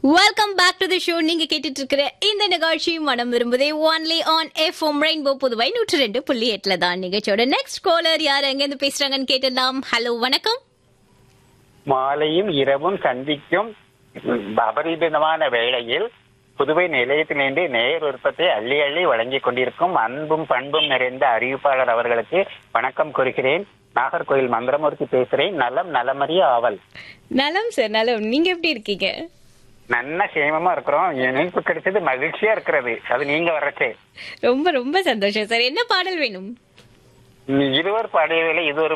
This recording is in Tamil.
welcome back to the show நீங்க கேட்டுட்டு இருக்கிற இந்த நிகழ்ச்சி மனம் விரும்புதே only on F rainbow Puduvai நூற்றி ரெண்டு புள்ளி எட்டுல தான் நிகழ்ச்சியோட நெக்ஸ்ட் காலர் யார் எங்க இருந்து பேசுறாங்கன்னு கேட்டுடலாம் ஹலோ வணக்கம் மாலையும் இரவும் சந்திக்கும் அபரிதமான வேளையில் புதுவை நிலையத்திலிருந்து நேர் விருப்பத்தை அள்ளி அள்ளி வழங்கிக் கொண்டிருக்கும் அன்பும் பண்பும் நிறைந்த அறிவிப்பாளர் அவர்களுக்கு வணக்கம் கூறுகிறேன் நாகர்கோயில் மந்திரமூர்த்தி பேசுறேன் நலம் நலமறிய ஆவல் நலம் சார் நலம் நீங்க எப்படி இருக்கீங்க நல்ல சேமமா இருக்கிறோம் இணைப்பு கிடைச்சது மகிழ்ச்சியா இருக்கிறது அது நீங்க வரச்சே ரொம்ப ரொம்ப சந்தோஷம் சார் என்ன பாடல் வேணும் இருவர் பாடியவில்லை இது ஒரு